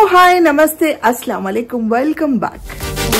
Hi namaste అస్సలం వాలేకుమ్ welcome back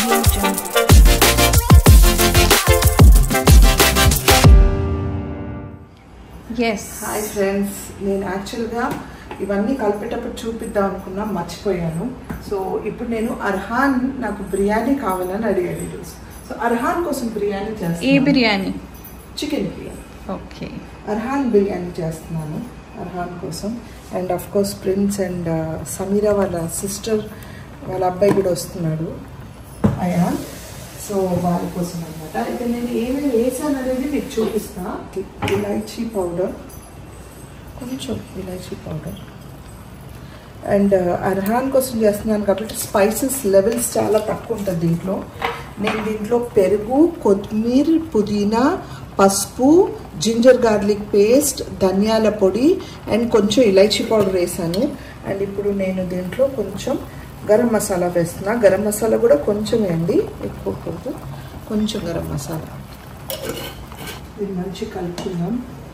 ఎస్ హాయ్ ఫ్రెండ్స్ నేను యాక్చువల్గా ఇవన్నీ కలిపేటప్పుడు చూపిద్దాం అనుకున్నా మర్చిపోయాను సో ఇప్పుడు నేను అర్హాన్ నాకు బిర్యానీ కావాలని అడిగాను ఈరోజు సో అర్హాన్ కోసం బిర్యానీ ఏ చేస్తాను బిర్యానీ చికెన్ బిర్యానీ ఓకే అర్హాన్ బిర్యానీ చేస్తున్నాను అర్హాన్ కోసం and of course Prince and Sameera వాళ్ళ సిస్టర్ వాళ్ళ అబ్బాయి కూడా వస్తున్నాడు అయాన్ సో వాళ్ళ కోసం అనమాట అయితే నేను ఏమేమి వేసాను అనేది మీకు చూపిస్తా ఇలాచీ పౌడర్ కొంచెం ఇలాచీ పౌడర్ అండ్ అర్హాన్ కోసం చేస్తున్నాను కాబట్టి స్పైసెస్ లెవెల్స్ చాలా తక్కువ ఉంటుంది దీంట్లో నేను దీంట్లో పెరుగు కొత్తిమీర పుదీనా పసుపు జింజర్ గార్లిక్ పేస్ట్ ధనియాల పొడి అండ్ కొంచెం ఇలైచీ పౌడర్ వేసాను అండ్ ఇప్పుడు నేను దీంట్లో కొంచెం గరం మసాలా వేస్తున్నా గరం మసాలా కూడా కొంచెం వేయండి ఎక్కువ కూడదు కొంచెం గరం మసాలా ఇది మంచి కలుపుకుందాం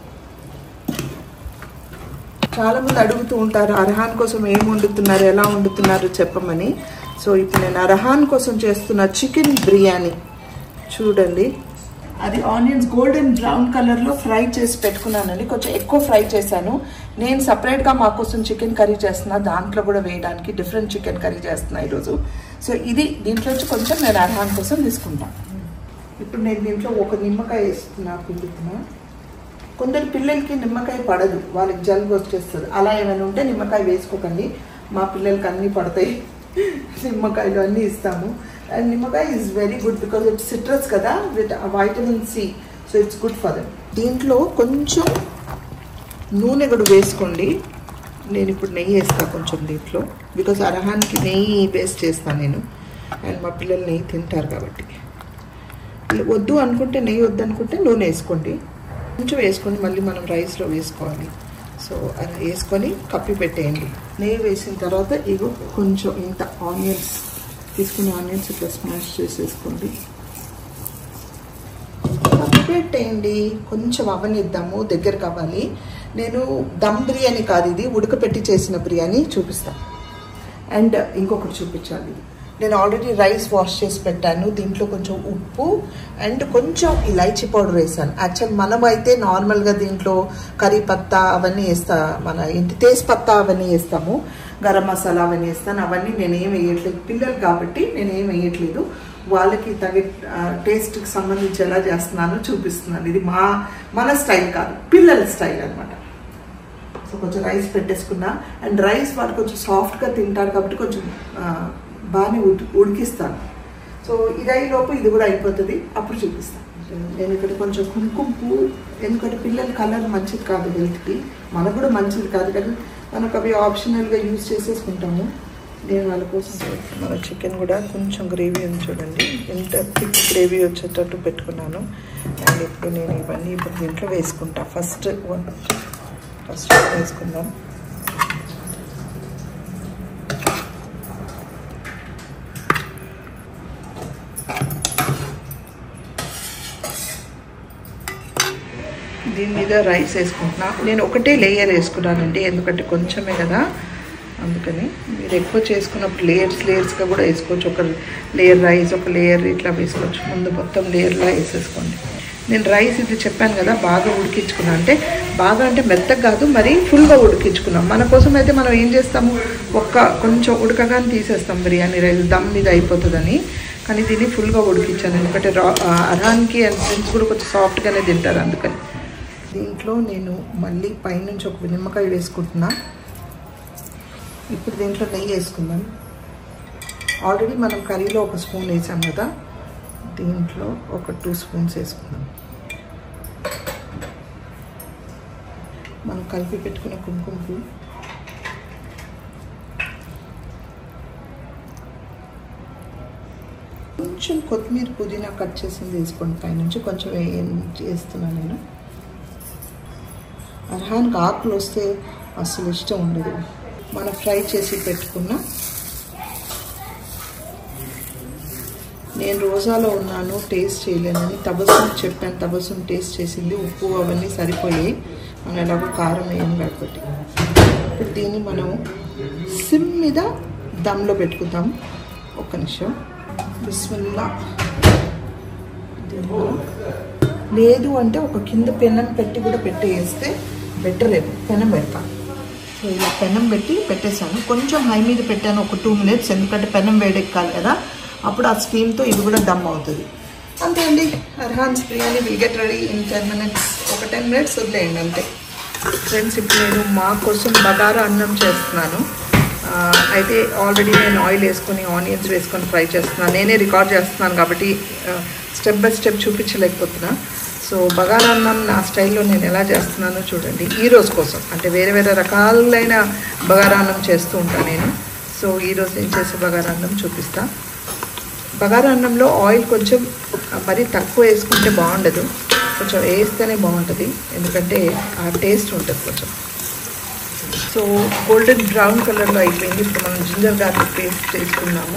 చాలా మంది అడుగుతూ ఉంటారు అర్హాన్ కోసం ఏం వండుతున్నారు ఎలా వండుతున్నారు చెప్పమని సో ఇప్పుడు నేను అర్హాన్ కోసం చేస్తున్న చికెన్ బిర్యానీ చూడండి అది ఆనియన్స్ గోల్డెన్ బ్రౌన్ కలర్లో ఫ్రై చేసి పెట్టుకున్నానండి కొంచెం ఎక్కువ ఫ్రై చేశాను నేను సపరేట్గా మా కోసం చికెన్ కర్రీ చేస్తున్నా దాంట్లో కూడా వేయడానికి డిఫరెంట్ చికెన్ కర్రీ చేస్తున్నా ఈరోజు సో ఇది దీంట్లోంచి కొంచెం నేను అర్హాన్ కోసం తీసుకుంటాను ఇప్పుడు నేను దీంట్లో ఒక నిమ్మకాయ వేస్తున్నా పిండుతున్నా కొందరు పిల్లలకి నిమ్మకాయ పడదు వాళ్ళకి జలుబు వచ్చేస్తుంది అలా ఏమైనా ఉంటే నిమ్మకాయ వేసుకోకండి మా పిల్లలకి అన్నీ పడతాయి నిమ్మకాయలు అన్నీ ఇస్తాము అండ్ నిమ్మకాయ is very good because it's citrus కదా with vitamin C so it's good for them దీంట్లో కొంచెం నూనె కూడా వేసుకోండి నేను ఇప్పుడు నెయ్యి వేస్తాను కొంచెం దీంట్లో బికాజ్ అరహానికి నెయ్యి వేస్ట్ చేస్తాను నేను అండ్ మా పిల్లలు నెయ్యి తింటారు కాబట్టి వద్దు అనుకుంటే నెయ్యి వద్దు అనుకుంటే నూనె వేసుకోండి కొంచెం వేసుకొని మళ్ళీ మనం రైస్లో వేసుకోవాలి సో అది వేసుకొని కప్పి పెట్టేయండి నెయ్యి వేసిన తర్వాత ఇగో కొంచెం ఇంత ఆనియన్స్ తీసుకుని ఆనియన్స్ ఇట్లా స్మాష్ చేసేసుకోండి కప్పి పెట్టేయండి కొంచెం అవనిద్దాము దగ్గర కావాలి నేను దమ్ బిర్యానీ కాదు ఇది ఉడకపెట్టి చేసిన బిర్యానీ చూపిస్తాను అండ్ ఇంకొకటి చూపించాలి నేను ఆల్రెడీ రైస్ వాష్ చేసి పెట్టాను దీంట్లో కొంచెం ఉప్పు అండ్ కొంచెం ఇలైచీ పౌడర్ వేసాను యాక్చువల్ మనం అయితే నార్మల్గా దీంట్లో కర్రీ పత్తా అవన్నీ వేస్తా మన ఏంటి తేజ్ పత్తా అవన్నీ వేస్తాము గరం మసాలా అవన్నీ వేస్తాను అవన్నీ నేను ఏం వేయట్లేదు పిల్లలు కాబట్టి నేను ఏం వేయట్లేదు వాళ్ళకి తగ్గ టేస్ట్కి సంబంధించి ఎలా చేస్తున్నానో చూపిస్తున్నాను ఇది మా మన స్టైల్ కాదు పిల్లల స్టైల్ అనమాట సో కొంచెం రైస్ పెట్టేసుకున్నా అండ్ రైస్ వాడు కొంచెం సాఫ్ట్గా తింటారు కాబట్టి కొంచెం బాగానే ఉడి ఉడికిస్తాను సో ఇది అయిలోపు ఇది కూడా అయిపోతుంది అప్పుడు చూపిస్తాను నేను ఇక్కడ కొంచెం కుంకుమ పువ్వు ఎందుకంటే పిల్లల కలర్ మంచిది కాదు హెల్త్కి మనకు కూడా మంచిది కాదు కానీ మనకు అవి ఆప్షనల్గా యూజ్ చేసేసుకుంటాము నేను వాళ్ళ కోసం మన చికెన్ కూడా కొంచెం గ్రేవీ ఉంది చూడండి ఎంత థిక్ గ్రేవీ వచ్చేటట్టు పెట్టుకున్నాను అండ్ ఇప్పుడు నేను ఇవన్నీ ఇప్పుడు దీంట్లో వేసుకుంటా ఫస్ట్ ఫస్ట్ వేసుకుందాం దీని మీద రైస్ వేసుకుంటున్నా నేను ఒకటే లేయర్ వేసుకున్నానండి ఎందుకంటే కొంచెమే కదా అందుకని మీరు ఎక్కువ చేసుకున్నప్పుడు లేయర్స్ లేయర్స్గా కూడా వేసుకోవచ్చు ఒక లేయర్ రైస్ ఒక లేయర్ ఇట్లా వేసుకోవచ్చు ముందు మొత్తం లేయర్లా వేసేసుకోండి నేను రైస్ ఇది చెప్పాను కదా బాగా ఉడికించుకున్నా అంటే బాగా అంటే మెత్తగా కాదు మరీ ఫుల్గా ఉడికించుకున్నాం మన కోసం అయితే మనం ఏం చేస్తాము ఒక్క కొంచెం ఉడకగానే తీసేస్తాం బిర్యానీ రైస్ దమ్ మీద అయిపోతుందని కానీ దీన్ని ఫుల్గా ఉడికించాను ఎందుకంటే రా అరాన్కి అండ్ ఫ్రెండ్స్ కూడా కొంచెం సాఫ్ట్గానే తింటారు అందుకని దీంట్లో నేను మళ్ళీ పైనుంచి ఒక నిమ్మకాయ వేసుకుంటున్నా ఇప్పుడు దీంట్లో నెయ్యి వేసుకుందాం ఆల్రెడీ మనం కర్రీలో ఒక స్పూన్ వేసాం కదా దీంట్లో ఒక టూ స్పూన్స్ వేసుకుందాం మనం కలిపి పెట్టుకున్న కుంకుమ పువ్వు కొంచెం కొత్తిమీర పుదీనా కట్ చేసింది వేసుకోండి పైనుంచి కొంచెం వేస్తున్నాను నేను అర్హాన్కి ఆకులు వస్తే అసలు ఇష్టం ఉండదు మనం ఫ్రై చేసి పెట్టుకున్న నేను రోజాలో ఉన్నాను టేస్ట్ చేయలేనని తబస్సుం చెప్పాను తబస్సుం టేస్ట్ చేసింది ఉప్పు అవన్నీ సరిపోయాయి మనం ఎలాగో కారం వేయం కాబట్టి ఇప్పుడు దీన్ని మనం సిమ్ మీద దమ్లో పెట్టుకుందాం ఒక్క నిమిషం బిస్మిల్లా దీనిలో లేదు అంటే ఒక కింద పెనం పెట్టి కూడా పెట్టేస్తే బెటర్ పెనం పెడతాను సో ఇలా పెనం పెట్టి పెట్టేశాను కొంచెం హై మీద పెట్టాను ఒక టూ మినిట్స్ ఎందుకంటే పెనం వేడెక్కాలి కదా అప్పుడు ఆ స్టీమ్తో ఇది కూడా దమ్ అవుతుంది అంతే అండి అర్హాన్స్ biryani will get ready in ten minutes ఒక టెన్ మినిట్స్ వదిలేయండి అంతే ఫ్రెండ్స్ ఇప్పుడు నేను మా కోసం బగారా అన్నం చేస్తున్నాను ఆ, అయితే ఆల్రెడీ నేను ఆయిల్ వేసుకొని ఆనియన్స్ వేసుకొని ఫ్రై చేస్తున్నాను నేనే రికార్డ్ చేస్తున్నాను కాబట్టి స్టెప్ బై స్టెప్ చూపించలేకపోతున్నా సో బగారా అన్నం నా స్టైల్లో నేను ఎలా చేస్తున్నానో చూడండి ఈ రోజు కోసం అంటే వేరే వేరే రకాలైన బగారా అన్నం చేస్తూ ఉంటాను నేను సో ఈరోజు నేను చేసే బగారా అన్నం చూపిస్తా బగారా అన్నంలో ఆయిల్ కొంచెం మరీ తక్కువ వేసుకుంటే బాగుండదు కొంచెం వేస్తేనే బాగుంటుంది ఎందుకంటే ఆ టేస్ట్ ఉంటుంది కొంచెం సో గోల్డెన్ బ్రౌన్ కలర్లో అయిపోయింది ఇప్పుడు మనం జింజర్ గార్లిక్ పేస్ట్ చేసుకున్నాము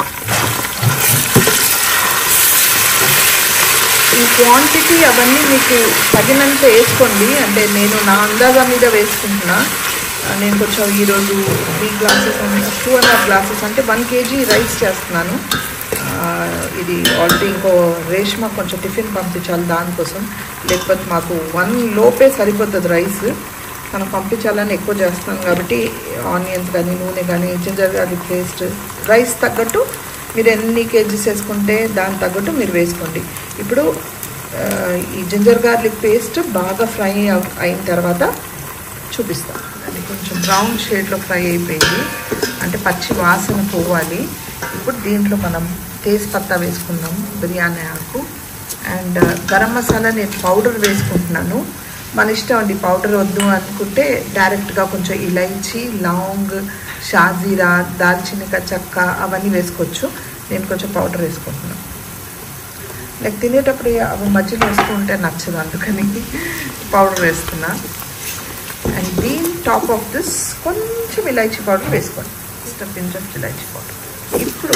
ఈ క్వాంటిటీ అవన్నీ మీకు తగినంత వేసుకోండి అంటే నేను నా అందాజా మీద వేసుకుంటున్నా ఆ, నేను కొంచెం ఈరోజు three glasses two and half glasses అంటే వన్ కేజీ రైస్ చేస్తున్నాను ఆ, ఇది ఆల్రెడీ ఇంకో రేష్మా కొంచెం టిఫిన్ పంపించాలి దానికోసం లేకపోతే మాకు వన్ లోపే సరిపోతుంది రైస్ మనం పంపించాలని ఎక్కువ చేస్తున్నాం కాబట్టి ఆనియన్స్ కానీ నూనె కానీ జింజర్ గార్లిక్ పేస్ట్ రైస్ తగ్గట్టు మీరు ఎన్ని కేజీస్ వేసుకుంటే దాని తగ్గట్టు మీరు వేసుకోండి ఇప్పుడు ఆ, ఈ జింజర్ గార్లిక్ పేస్ట్ బాగా ఫ్రై అవ్- అయిన తర్వాత చూపిస్తాను అది కొంచెం బ్రౌన్ షేడ్లో ఫ్రై అయిపోయింది అంటే పచ్చి వాసన పోవాలి ఇప్పుడు దీంట్లో మనం తేజ్పత్తా వేసుకుందాం బిర్యానీ ఆకు అండ్ గరం మసాలా నేను పౌడర్ వేసుకుంటున్నాను మన ఇష్టం అండి పౌడర్ వద్దు అనుకుంటే డైరెక్ట్గా కొంచెం ఇలైచి లవంగ్ షాజీరా దాల్చినిక చెక్క అవన్నీ వేసుకోవచ్చు నేను కొంచెం పౌడర్ వేసుకుంటున్నాను లైక్ తినేటప్పుడు అవి మధ్యలో వేస్తూ ఉంటే నచ్చదు అందుకని పౌడర్ వేస్తున్నా అండ్ దీని టాప్ ఆఫ్ దిస్ కొంచెం ఇలాచీ పౌడర్ వేసుకోండి జస్ట్ పించ్ ఆఫ్ ఇలాచీ పౌడర్ ఇప్పుడు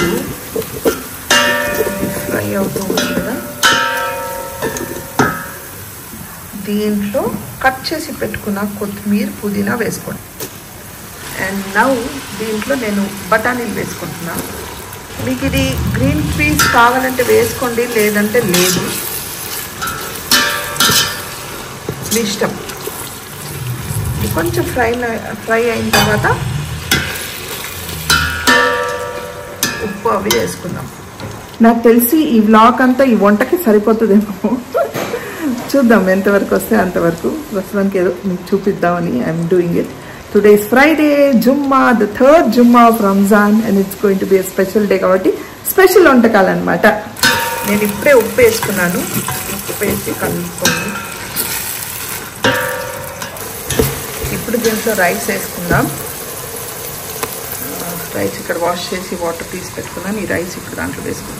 ఫ్రై అవుతూ ఉంది కదా దీంట్లో కట్ చేసి పెట్టుకున్న కొత్తిమీర పుదీనా వేసుకోండి అండ్ నౌ దీంట్లో నేను బఠానీలు వేసుకుంటున్నా మీకు ఇది గ్రీన్ పీస్ కావాలంటే వేసుకోండి లేదంటే లేదు మీ ఇష్టం ఇది కొంచెం ఫ్రై ఫ్రై అయిన తర్వాత ఉప్పు అవి వేసుకుందాం నాకు తెలిసి ఈ వ్లాగ్ అంతా ఈ వంటకి సరిపోతుందేమో చూద్దాం ఎంతవరకు వస్తే అంతవరకు ప్రస్తుతానికి ఏదో మీకు చూపిద్దామని I'm doing it today is Friday Jumma the third Jumma of Ramzan and it's going to be special day కాబట్టి స్పెషల్ వంటకాలు అనమాట నేను ఇప్పుడే ఉప్పు వేసుకున్నాను ఉప్పు వేసి కలుపుకోండి ఇప్పుడు దీంట్లో రైస్ వేసుకుందాం రైస్ ఇక్కడ వాష్ చేసి వాటర్ తీసి పెట్టుకున్నాను ఈ రైస్ ఇప్పుడు దాంట్లో వేసుకున్నాను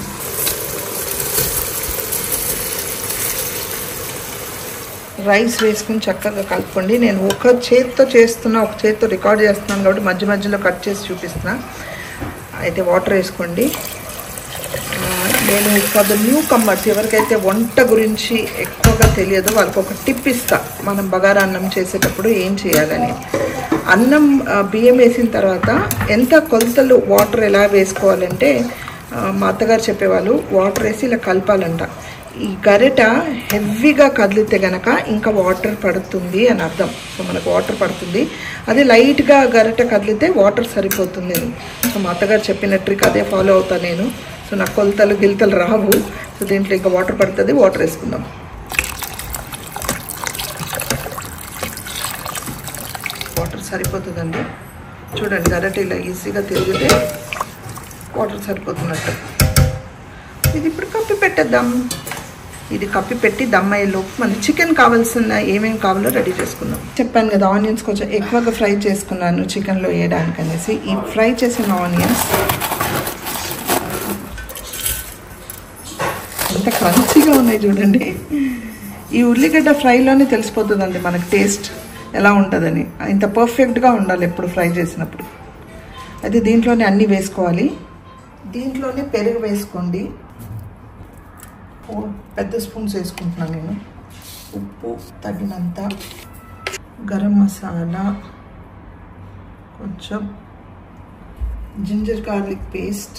రైస్ వేసుకుని చక్కగా కలుపుకోండి నేను ఒక చేత్తో చేస్తున్నా ఒక చేత్తో రికార్డ్ చేస్తున్నాను కాబట్టి మధ్య మధ్యలో కట్ చేసి చూపిస్తున్నా అయితే వాటర్ వేసుకోండి ఆ, నేను ఫర్ ద న్యూ కమ్మర్స్ ఎవరికైతే వంట గురించి ఎక్కువగా తెలియదో వాళ్ళకి ఒక టిప్ ఇస్తా మనం బగారా అన్నం చేసేటప్పుడు ఏం చేయాలని అన్నం ఆ, బియ్యం వేసిన తర్వాత ఎంత కొలతలు వాటర్ ఎలా వేసుకోవాలంటే ఆ, మా అత్తగారు చెప్పేవాళ్ళు వాటర్ వేసి ఇలా కలపాలంట ఈ గరిట హెవీగా కదిలితే గనక ఇంకా వాటర్ పడుతుంది అని అర్థం సో మనకు వాటర్ పడుతుంది అదే లైట్గా గరిట కదిలితే వాటర్ సరిపోతుంది అని సో మా అత్తగారు చెప్పిన ట్రిక్ అదే ఫాలో అవుతా నేను సో నాకు కొలతలు గిలతలు రావు సో దీంట్లో ఇంకా వాటర్ పడుతుంది వాటర్ వేసుకుందాం వాటర్ సరిపోతుందండి చూడండి గరిట ఇలా ఈజీగా తిరిగితే వాటర్ సరిపోతున్నట్టు ఇది ఇప్పుడు కప్పి పెట్టేద్దాం ఇది కప్పి పెట్టి దమ్ అయ్యేలోపు మనకి చికెన్ కావాల్సిన ఏమేమి కావాలో రెడీ చేసుకుందాం చెప్పాను కదా ఆనియన్స్ కొంచెం ఎక్కువగా ఫ్రై చేసుకున్నాను చికెన్లో వేయడానికి అనేసి ఈ ఫ్రై చేసిన ఆనియన్స్ ఎంత క్రంచీగా ఉన్నాయి చూడండి ఈ ఉల్లిగడ్డ ఫ్రైలోనే తెలిసిపోతుందండి మనకి టేస్ట్ ఎలా ఉంటుందని ఇంత పర్ఫెక్ట్గా ఉండాలి ఎప్పుడు ఫ్రై చేసినప్పుడు అయితే దీంట్లోనే అన్నీ వేసుకోవాలి దీంట్లోనే పెరుగు వేసుకోండి ఫోర్ పెద్ద స్పూన్స్ వేసుకుంటున్నాను నేను ఉప్పు తగినంత గరం మసాలా కొంచెం జింజర్ గార్లిక్ పేస్ట్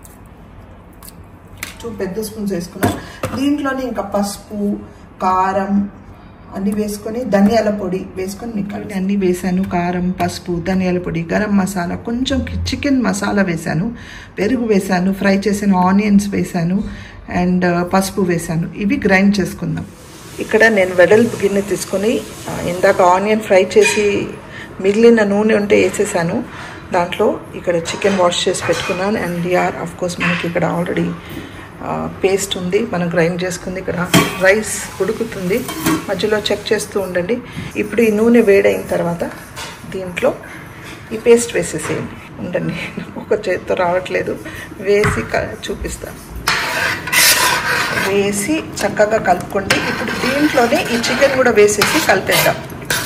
టూ పెద్ద స్పూన్స్ వేసుకున్నా దీంట్లోనే ఇంకా పసుపు కారం అన్ని వేసుకొని ధనియాల పొడి వేసుకొని మీకు అన్ని వేసాను కారం పసుపు ధనియాల పొడి గరం మసాలా కొంచెం చికెన్ మసాలా వేసాను పెరుగు వేసాను ఫ్రై చేసిన ఆనియన్స్ వేసాను అండ్ పసుపు వేసాను ఇవి గ్రైండ్ చేసుకుందాం ఇక్కడ నేను వెడల్పు గిన్నె తీసుకొని ఆ, ఇందాక ఆనియన్ ఫ్రై చేసి మిగిలిన నూనె ఉంటే వేసేసాను దాంట్లో ఇక్కడ చికెన్ వాష్ చేసి పెట్టుకున్నాను అండ్ యార్ ఆఫ్ కోర్స్ మనకి ఇక్కడ ఆల్రెడీ పేస్ట్ ఉంది మనం గ్రైండ్ చేసుకుంది ఇక్కడ రైస్ ఉడుకుతుంది మధ్యలో చెక్ చేస్తూ ఉండండి ఇప్పుడు ఈ నూనె వేడైన తర్వాత దీంట్లో ఈ పేస్ట్ వేసేసేయండి ఉండండి ఒక చేత్తో రావట్లేదు వేసి క- చూపిస్తాను వేసి చక్కగా కలుపుకోండి ఇప్పుడు దీంట్లోనే ఈ చికెన్ కూడా వేసేసి కలిపేద్దాం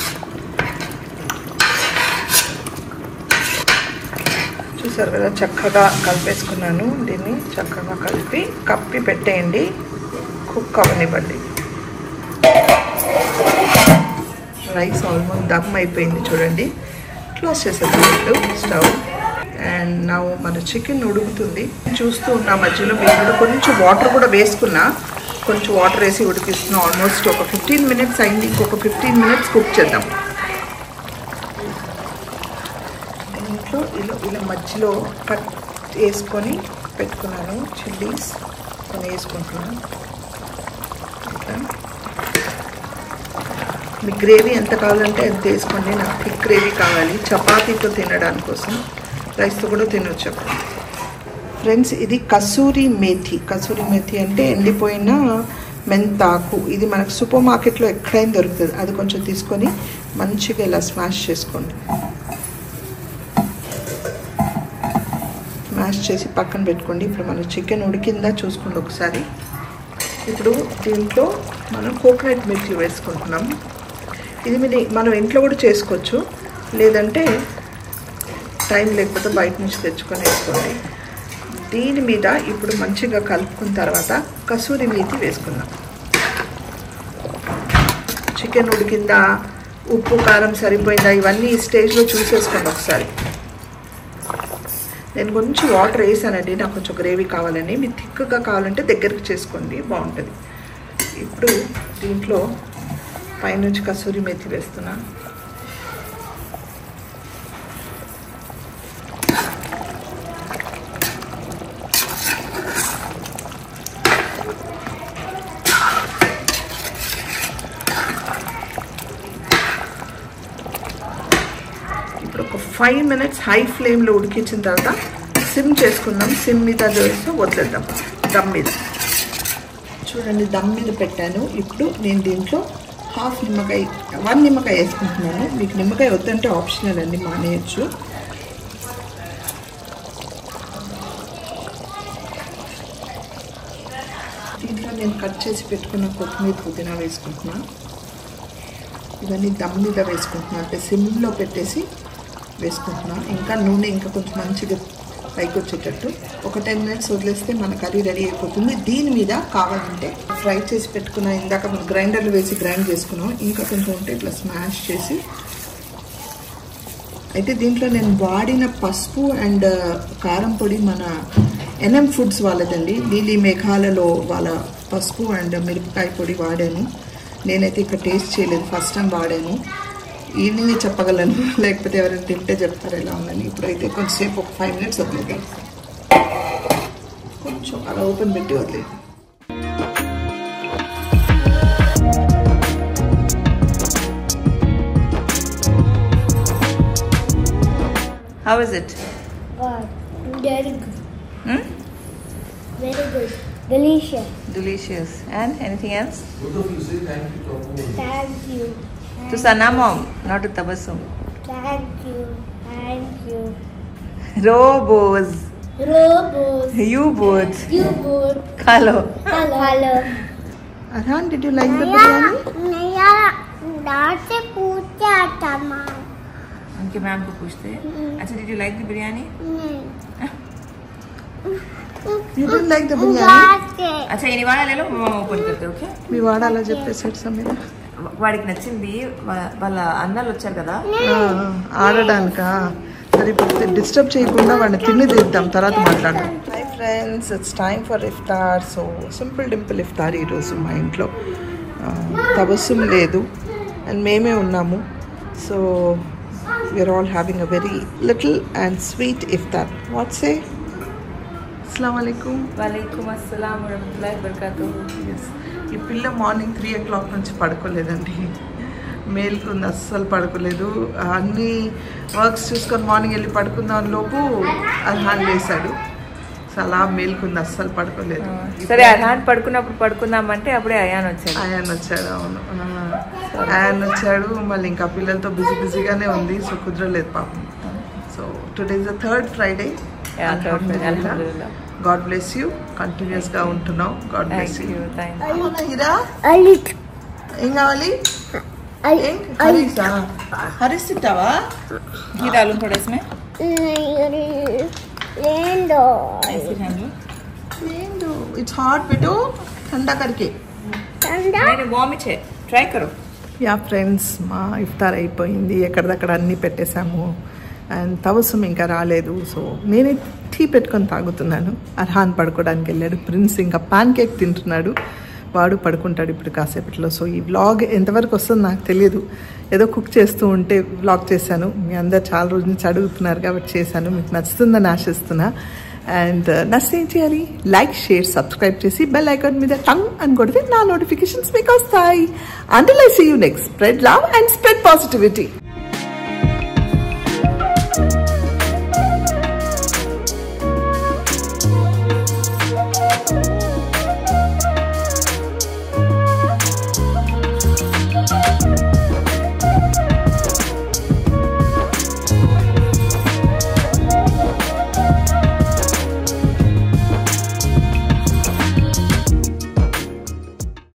చూసారు కదా చక్కగా కలిపేసుకున్నాను దీన్ని చక్కగా కలిపి కప్పి పెట్టేయండి కుక్ అవ్వనివ్వండి రైస్ ఆల్మోస్ట్ దమ్ అయిపోయింది చూడండి క్లోజ్ చేసేద్దాం స్టవ్ అండ్ నా మన చికెన్ ఉడుకుతుంది చూస్తూ ఉన్న మధ్యలో మీరు కూడా కొంచెం వాటర్ కూడా వేసుకున్నా కొంచెం వాటర్ వేసి ఉడికిస్తున్నా ఆల్మోస్ట్ ఒక ఫిఫ్టీన్ మినిట్స్ అయింది ఇంకొక ఫిఫ్టీన్ మినిట్స్ కుక్ చేద్దాం దీంట్లో ఇలా ఇలా మధ్యలో కట్ వేసుకొని పెట్టుకున్నాను చిల్లీస్ కొన్ని వేసుకుంటున్నాను ఇట్లా మీ గ్రేవీ ఎంత కావాలంటే ఎంత వేసుకోండి నాకు థిక్ గ్రేవీ కావాలి చపాతీతో తినడానికి కోసం రైస్తో కూడా తినొచ్చు ఫ్రెండ్స్ ఇది కసూరి మేథి కసూరి మేథి అంటే ఎండిపోయిన మెంతాకు ఇది మనకు సూపర్ మార్కెట్లో ఎక్కడైనా దొరుకుతుంది అది కొంచెం తీసుకొని మంచిగా ఇలా స్మాష్ చేసుకోండి స్మాష్ చేసి పక్కన పెట్టుకోండి ఇప్పుడు మన చికెన్ ఉడికిందా చూసుకోండి ఒకసారి ఇప్పుడు దీంట్లో మనం కోకోనట్ మిల్క్ వేసుకుంటున్నాం ఇది మీరు మనం ఇంట్లో కూడా చేసుకోవచ్చు లేదంటే టైం లేకపోతే బయట నుంచి తెచ్చుకొని వేసుకోండి దీని మీద ఇప్పుడు మంచిగా కలుపుకున్న తర్వాత కసూరి మేతి వేసుకుందాం చికెన్ ఉడికిందా ఉప్పు కారం సరిపోయిందా ఇవన్నీ ఈ స్టేజ్లో చూసేసుకోండి ఒకసారి నేను కొంచెం వాటర్ వేసానండి నాకు కొంచెం గ్రేవీ కావాలని మీరు థిక్గా కావాలంటే దగ్గరికి చేసుకోండి బాగుంటుంది ఇప్పుడు దీంట్లో పైనుంచి కసూరి మెతి వేస్తున్నా ఇప్పుడు ఒక ఫైవ్ మినిట్స్ హై ఫ్లేమ్లో ఉడికించిన తర్వాత సిమ్ చేసుకుందాం సిమ్ మీద వేసి వదిలేద్దాం దమ్ మీద చూడండి దమ్ మీద పెట్టాను ఇప్పుడు నేను దీంట్లో హాఫ్ నిమ్మకాయ వన్ నిమ్మకాయ వేసుకుంటున్నాను మీకు నిమ్మకాయ వద్దంటే ఆప్షనల్ అండి మానేయచ్చు దీంట్లో నేను కట్ చేసి పెట్టుకున్న కొత్తిమీర పుదీనా వేసుకుంటున్నాను ఇవన్నీ దమ్ మీద వేసుకుంటున్నా అంటే సిమ్లో పెట్టేసి వేసుకుంటున్నా ఇంకా నూనె ఇంకా కొంచెం మంచిగా పైకి వచ్చేటట్టు ఒక టెన్ మినిట్స్ వదిలేస్తే మన కర్రీ రెడీ అయిపోతుంది దీని మీద కావాలంటే ఫ్రై చేసి పెట్టుకున్న ఇందాక మనం గ్రైండర్లో వేసి గ్రైండ్ చేసుకున్నాం ఇంకా కొంచెం ఉంటే ఇట్లా స్మాష్ చేసి అయితే దీంట్లో నేను వాడిన పసుపు అండ్ కారం పొడి మన ఎన్ఎం ఫుడ్స్ వాళ్ళదండి నీలి మేఘాలలో వాళ్ళ పసుపు అండ్ మిరపకాయ పొడి వాడాను నేనైతే ఇక్కడ టేస్ట్ చేయలేదు ఫస్ట్ టైం వాడాను ఈవినింగ్ చెప్పగలను లేకపోతే ఎవరైనా తింటే చెప్తారు ఎలా ఉందని ఇప్పుడైతే కొంచెంసేపు ఒక ఫైవ్ మినిట్స్ వదిలేదు కొంచెం అలా ఓపెన్ పెట్టి వదిలేదు How is it? God, very good. Hmm? Very good. Delicious. Delicious. And anything else? Thank you. To Sanamom, not to Tabassum. Thank you. Thank you. Robos. Robos. You both. You good. Hello. Hello. Hello. Arhan did you like the biryani नया दांत से पूछा था माँ उनके ma'am को पूछते अच्छा did you like the biryani you don't like the biryani अच्छा ये निवाड़ा ले लो मम्मा ओपन करते ओके మీ వాడ అలా చెప్పేసాడు సమీర వాడికి నచ్చింది వా- వాళ్ళ అన్నలు వచ్చారు కదా ఆడడానికా సరే ఇప్పుడు డిస్టర్బ్ చేయకుండా వాడిని తిని తీద్దాం తర్వాత మాట్లాడదాం hi friends it's time for iftar so simple dimple iftar ఈరోజు మా ఇంట్లో తబస్సుం లేదు అండ్ మేమే ఉన్నాము so we are all having a very little and sweet iftar what's a అస్సలం అయికం वालेकुम अस्सलाम वरहमतुल्लाहि वबरकातुहू ఎస్ ఈ పిల్ల మార్నింగ్ త్రీ ఓ క్లాక్ నుంచి పడుకోలేదండి మేల్కుంది అస్సలు పడుకోలేదు అన్ని వర్క్స్ చూసుకొని మార్నింగ్ వెళ్ళి పడుకుందాం లోపు అర్హాన్ లేసాడు సో అలా మేల్కుంది అస్సలు పడుకోలేదు సరే అర్హాన్ పడుకున్నప్పుడు పడుకుందామంటే అప్పుడే అయాన్ వచ్చాడు ఆయన వచ్చాడు అవును ఆయన వచ్చాడు మళ్ళీ ఇంకా పిల్లలతో బిజీ బిజీగానే ఉంది సో కుదరలేదు పాపం so today is the third Friday Yeah, third Friday, alhamdulillah. God bless you continuous గా ఉంటున్నావు God bless thank you you thank Heera అలిట్ ఏం కావాలి అలి ఏం హరీసా హరీస్ తింటావా घी डालूं थोड़ा इसमें లేందో ऐसे समझो ఏందు ఇట్స్ హాట్ పెట్టు ఠండా కరికే తందా नहीं वार्म है ट्राई करो యా ఫ్రెండ్స్ మా ఇఫ్తార్ అయిపోయింది ఎక్కడిదక్కడ అన్నీ పెట్టేశాము అండ్ తవసం ఇంకా రాలేదు సో నేనే టీ పెట్టుకొని తాగుతున్నాను అర్హాన్ పడుకోవడానికి వెళ్ళాడు ప్రిన్స్ ఇంకా పాన్ కేక్ తింటున్నాడు వాడు పడుకుంటాడు ఇప్పుడు కాసేపట్లో సో ఈ వ్లాగ్ ఎంతవరకు వస్తుందో నాకు తెలియదు ఏదో కుక్ చేస్తూ ఉంటే వ్లాగ్ చేశాను మీ అందరు చాలా రోజుల నుంచి అడుగుతున్నారు కాబట్టి చేశాను మీకు నచ్చుతుందని ఆశిస్తున్నా అండ్ నచ్చేం చేయాలి లైక్ షేర్ సబ్స్క్రైబ్ చేసి బెల్ ఐకాన్ మీద టంగ్ అని కొడితే నా నోటిఫికేషన్స్ మీకు వస్తాయి until I see you next spread love and spread positivity